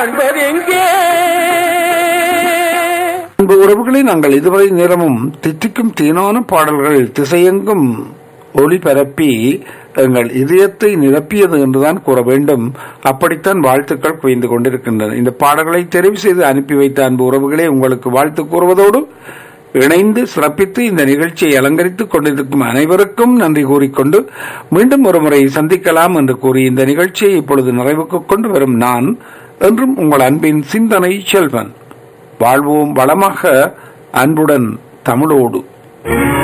காண்பதெங்கே அன்பு உறவுகளை நாங்கள் இதுவரை நேரமும் தித்திக்கும் தேனான பாடல்கள் திசையெங்கும் ஒளிபரப்பி எங்கள் இதயத்தை நிரப்பியது என்றுதான் கூற வேண்டும் அப்படித்தான் வாழ்த்துக்கள் குவிந்து கொண்டிருக்கின்றன இந்த பாடல்களை தெரிவு செய்து அனுப்பி வைத்த அன்பு உறவுகளே உங்களுக்கு வாழ்த்து கூறுவதோடு இணைந்து சிறப்பித்து இந்த நிகழ்ச்சியை அலங்கரித்துக் கொண்டிருக்கும் அனைவருக்கும் நன்றி கூறிக்கொண்டு மீண்டும் ஒரு முறை சந்திக்கலாம் என்று கூறி இந்த நிகழ்ச்சியை இப்பொழுது நிறைவுக்கு கொண்டு வரும் நான் என்றும் உங்கள் அன்பின் சிந்தனை செல்வன் வாழ்வோம் வளமாக அன்புடன் தமிழோடு